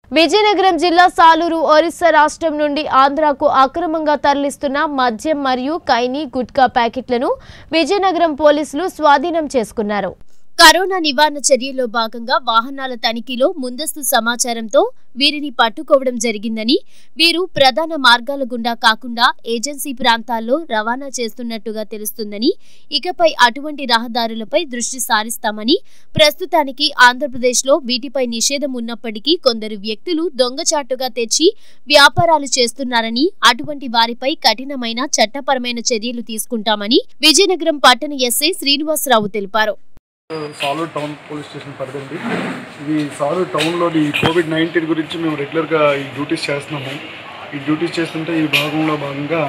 విజయనగరం జిల్లా సాలూరు ఒరిస్సా రాష్ట్రం నుండి ఆంధ్రాకు అక్రమంగా తరలిస్తున్న మద్యం మరియు కైని గుట్కా ప్యాకెట్లను విజయనగరం పోలీసులు స్వాధీనం చేసుకున్నారు కరోనా నివారణ చర్యల్లో భాగంగా వాహనాల తనిఖీలో ముందస్తు సమాచారంతో వీరిని పట్టుకోవడం జరిగిందని వీరు ప్రధాన మార్గాల గుండా కాకుండా ఏజెన్సీ ప్రాంతాల్లో రవాణా చేస్తున్నట్టుగా తెలుస్తుందని ఇకపై అటువంటి రహదారులపై దృష్టి సారిస్తామని ప్రస్తుతానికి ఆంధ్రప్రదేశ్లో వీటిపై నిషేధం ఉన్నప్పటికీ కొందరు వ్యక్తులు దొంగచాటుగా తెచ్చి వ్యాపారాలు చేస్తున్నారని అటువంటి వారిపై కఠినమైన చట్టపరమైన చర్యలు తీసుకుంటామని విజయనగరం పట్టణ ఎస్ఐ శ్రీనివాసరావు తెలిపారు సాలూర్ టౌన్ పోలీస్ స్టేషన్ పరిధండి ఇది సాలూర్ టౌన్లో ఈ కోవిడ్ నైన్టీన్ గురించి మేము రెగ్యులర్గా ఈ డ్యూటీస్ చేస్తున్నాము ఈ డ్యూటీస్ చేస్తుంటే ఈ భాగంలో భాగంగా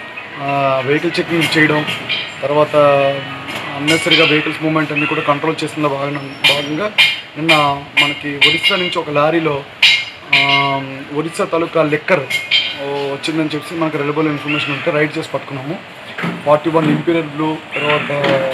వెహికల్ చెకింగ్ చేయడం తర్వాత అన్నెసరిగా వెహికల్స్ మూవ్మెంట్ అన్ని కూడా కంట్రోల్ చేస్తున్న భాగం భాగంగా నిన్న మనకి ఒరిస్సా నుంచి ఒక లారీలో ఆ, ఒరిస్సా తాలూకా లెక్కర్ వచ్చిందని చెప్పి మనకు రెలబుల్ ఇన్ఫర్మేషన్ ఉంటే రైడ్ చేసి పట్టుకున్నాము ఫార్టీ వన్ ఇంపీరియర్ బ్లూ తర్వాత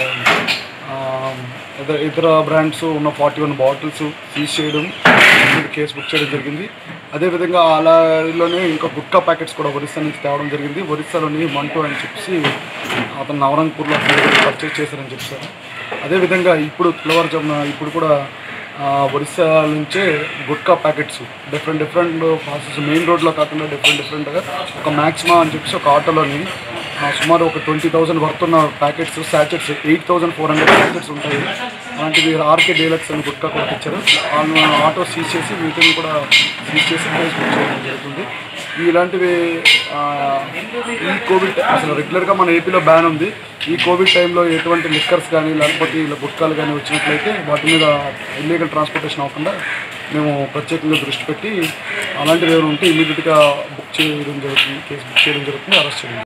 ఆ, ఇతర ఇతర బ్రాండ్స్ ఉన్న ఫార్టీ వన్ బాటిల్స్ సీజ్ చేయడం మీద కేసు బుక్ చేయడం జరిగింది అదేవిధంగా ఆ లారీలోనే ఇంకా గుట్కా ప్యాకెట్స్ కూడా ఒరిస్సా నుంచి తేవడం జరిగింది ఒరిస్సాలోని మంటూ అని చెప్పి అతను నవరంగ్పూర్లో పర్చేస్ చేశారని చెప్పారు అదేవిధంగా ఇప్పుడు తెల్లవారుజామున ఇప్పుడు కూడా ఆ, ఒరిస్సా నుంచే gutka packets different different process main రోడ్లో కాకుండా డిఫరెంట్ డిఫరెంట్గా ఒక మ్యాక్సిమా అని చెప్పేసి ఒక ఆటోలోని ఆ, సుమారు ఒక ట్వంటీ థౌసండ్ వర్త్ ఉన్న packets sachets eight thousand four hundred packets ఉంటాయి అలాంటివి ఆర్కే డీలక్స్ అని గుట్కా కూడా ఇచ్చారు వాళ్ళు ఆటో సీజ్ చేసి వీటిని కూడా సీజ్ చేసి కేసు బుక్ చేయడం జరుగుతుంది ఇలాంటివి ఆ, ఈ కోవిడ్ అసలు రెగ్యులర్గా మన ఏపీలో బ్యాన్ ఉంది ఈ కోవిడ్ టైంలో ఎటువంటి లిక్కర్స్ కానీ లేకపోతే ఇలా గుట్కాలు కానీ వచ్చినట్లయితే వాటి మీద ఇల్లీగల్ ట్రాన్స్పోర్టేషన్ అవ్వకుండా మేము ప్రత్యేకంగా దృష్టి పెట్టి అలాంటివి ఏమైనా ఉంటే ఇమీడియట్గా బుక్ చేయడం జరుగుతుంది కేసు బుక్ చేయడం జరుగుతుంది అరెస్ట్ చేయడం జరుగుతుంది.